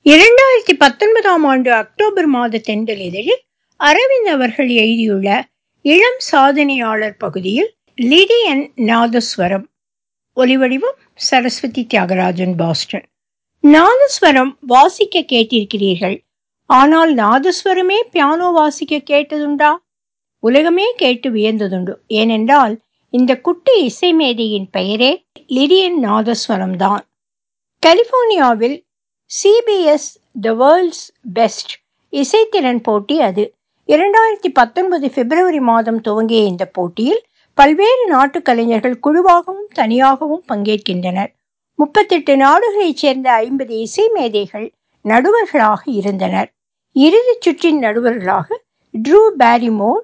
இரண்டாயிரத்தி பத்தொன்பதாம் ஆண்டு அக்டோபர் மாத தென்றல் இதழில் அரவிந்த் அவர்கள் எழுதியுள்ள இளம் சாதனையாளர் பகுதியில் லிடியன் நாதஸ்வரம் ஒலிவடிவம் சரஸ்வதி தியாகராஜன் பாஸ்டன் நாதஸ்வரம் வாசிக்க கேட்டிருக்கிறீர்கள் ஆனால் நாதஸ்வரமே பியானோ வாசிக்க கேட்டதுண்டா உலகமே கேட்டு வியந்ததுண்டு ஏனென்றால் இந்த குட்டி இசை மேதையின் பெயரே லிடியன் நாதஸ்வரம் தான் கலிபோர்னியாவில் சிபிஎஸ் த வேர்ல்ட்ஸ் பெஸ்ட் இசைத்திறன் போட்டி அது இரண்டாயிரத்தி பத்தொன்பது பிப்ரவரி மாதம் துவங்கிய இந்த போட்டியில் பல்வேறு நாட்டு கலைஞர்கள் குழுவாகவும் தனியாகவும் பங்கேற்கின்றனர் முப்பத்தெட்டு நாடுகளைச் சேர்ந்த ஐம்பது இசை மேதைகள் நடுவர்களாக இருந்தனர் இறுதிச் சுற்றின் நடுவர்களாக Drew Barrymore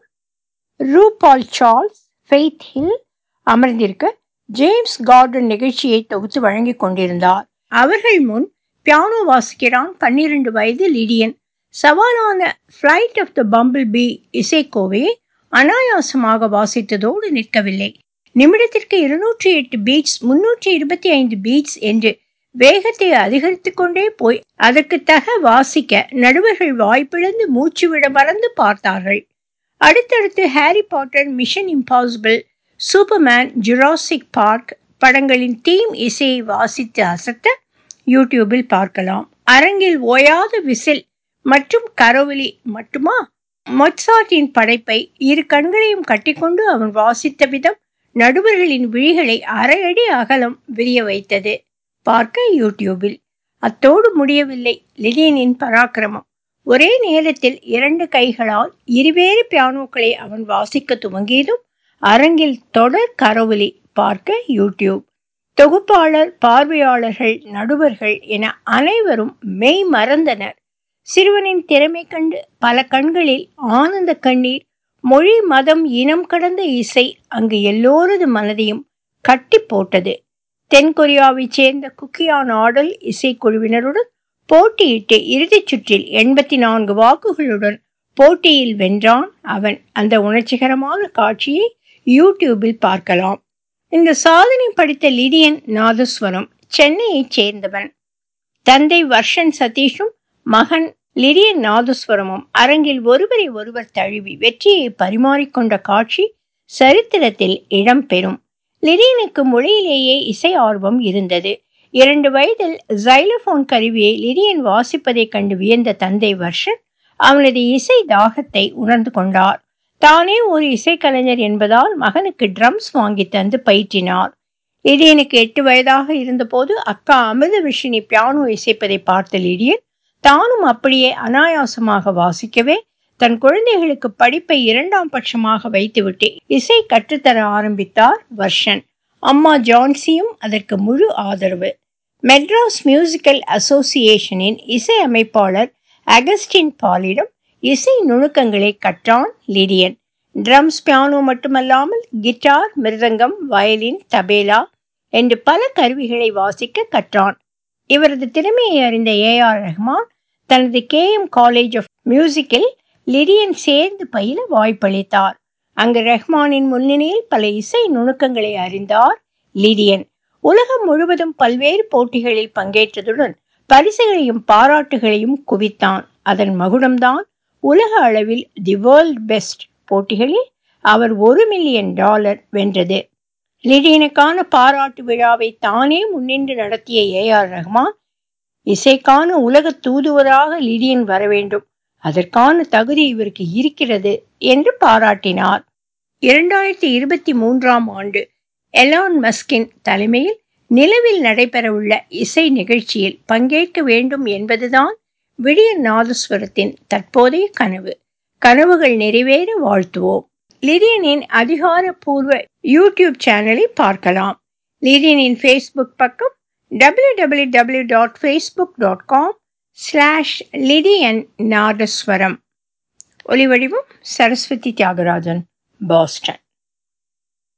RuPaul Charles Faith Hill அமர்ந்திருக்க ஜேம்ஸ் கார்டன் நிகழ்ச்சியை தொகுத்து வழங்கிக் கொண்டிருந்தார் அவர்கள் முன் பியானோ வாசிக்கிறான் பன்னிரண்டு வயது லிடியன் சவாலான flight of the bumblebee இசைக்கோவையை அனாயாசமாக வாசித்ததோடு நிற்கவில்லை நிமிடத்திற்கு இருநூற்றி எட்டு பீட்ஸ் முன்னூற்றி இருபத்தி ஐந்து பீட்ஸ் என்று வேகத்தை அதிகரித்துக் கொண்டே போய் அதற்கு தக வாசிக்க நடுவர்கள் வாய்ப்பிழந்து மூச்சு விட மறந்து பார்த்தார்கள் அடுத்தடுத்து Harry Potter Mission Impossible Superman Jurassic Park படங்களின் தீம் இசையை வாசித்து அசத்த யூடியூபில் பார்க்கலாம் அரங்கில் ஓயாத விசில் மற்றும் கரவொலி மட்டுமா மொட்சாட்டின் படைப்பை இரு கண்களையும் கட்டிக்கொண்டு அவன் வாசித்த விதம் நடுவர்களின் விழிகளை அரை அடி அகலம் விரிய வைத்தது பார்க்க யூடியூபில் அத்தோடு முடியவில்லை லிலியனின் பராக்கிரமம் ஒரே நேரத்தில் இரண்டு கைகளால் இருவேறு பியானோக்களை அவன் வாசிக்க துவங்கியதும் அரங்கில் தொடர் கரவொலி பார்க்க யூடியூப் தொகுப்பாளர் பார்வையாளர்கள் நடுவர்கள் என அனைவரும் மெய் மறந்தனர் சிறுவனின் திறமை கண்டு பல கண்களில் ஆனந்த கண்ணீர் மொழி மதம் இனம் கடந்த இசை அங்கு எல்லோரது மனதையும் கட்டி போட்டது தென்கொரியாவைச் சேர்ந்த குக்கியான் ஆடல் இசைக்குழுவினருடன் போட்டியிட்டு இறுதிச் சுற்றில் எண்பத்தி நான்கு வாக்குகளுடன் போட்டியில் வென்றான் அவன் அந்த உணர்ச்சிகரமான காட்சியை யூடியூபில் பார்க்கலாம் இந்த சாதனை படித்த லிடியன் நாதஸ்வரம் சென்னையைச் சேர்ந்தவன் தந்தை வர்ஷன் சதீஷும் மகன் லிடியன் நாதஸ்வரமும் அரங்கில் ஒருவரை ஒருவர் தழுவி வெற்றியை பரிமாறிக்கொண்ட காட்சி சரித்திரத்தில் இடம்பெறும் லிடியனுக்கு மொழியிலேயே இசை ஆர்வம் இருந்தது இரண்டு வயதில் ஜைலோபோன் கருவியை லிடியன் வாசிப்பதைக் கண்டு வியந்த தந்தை வர்ஷன் அவனது இசை தாகத்தை உணர்ந்து கொண்டார் தானே ஒரு இசைக்கலைஞர் என்பதால் மகனுக்கு ட்ரம்ஸ் வாங்கி தந்து பயிற்றினார் லிடியனுக்கு எட்டு வயதாக இருந்தபோது அக்கா அமிர்த விஷினி பியானோ இசைப்பதை பார்த்த லிடியன் தானும் அப்படியே அனாயாசமாக வாசிக்கவே தன் குழந்தைகளுக்கு படிப்பை இரண்டாம் பட்சமாக வைத்துவிட்டு இசை கற்றுத்தர ஆரம்பித்தார் வர்ஷன் அம்மா ஜான்சியும் அதற்கு முழு ஆதரவு மெட்ராஸ் மியூசிக்கல் அசோசியேஷனின் இசை அமைப்பாளர் அகஸ்டின் பாலிடம் இசை நுணுக்கங்களை கற்றான் லிடியன் ட்ரம்ஸ் பியானோ மட்டுமல்லாமல் கிட்டார் மிருதங்கம் வயலின் தபேலா என்று பல கருவிகளை வாசிக்க கற்றான் இவரது திறமையை அறிந்த ஏ ஆர் ரஹ்மான் தனது கே எம் காலேஜ் ஆஃப் மியூசிக்கில் லிடியன் சேர்ந்து பயில வாய்ப்பளித்தார் அங்கு ரஹ்மானின் முன்னணியில் பல இசை நுணுக்கங்களை அறிந்தார் லிடியன் உலகம் முழுவதும் பல்வேறு போட்டிகளில் பங்கேற்றதுடன் பரிசுகளையும் பாராட்டுகளையும் குவித்தான் அதன் மகுடம்தான் உலக அளவில் தி வேர்ல்ட் பெஸ்ட் போட்டிகளில் அவர் ஒரு மில்லியன் டாலர் வென்றது லிடியனுக்கான பாராட்டு விழாவை தானே முன்னின்று நடத்திய ஏ ஆர் ரஹ்மான் இசைக்கான உலக தூதுவராக லிடியன் வர வேண்டும் அதற்கான தகுதி இவருக்கு இருக்கிறது என்று பாராட்டினார் இரண்டாயிரத்தி இருபத்தி மூன்றாம் ஆண்டு எலான் மஸ்கின் தலைமையில் நிலவில் நடைபெறவுள்ள இசை நிகழ்ச்சியில் பங்கேற்க வேண்டும் என்பதுதான் விடிய நாதஸ்வரத்தின் தற்போதைய கனவு கனவுகள் நிறைவேற வாழ்த்துவோம் லிடியனின் அதிகாரப்பூர்வ யூடியூப் சேனலை பார்க்கலாம் லிடியனின் ஃபேஸ்புக் பக்கம் W W W dot Facebook dot com slash Lydian Nadhaswaram ஒலிவடிவம் சரஸ்வதி தியாகராஜன் பாஸ்டன்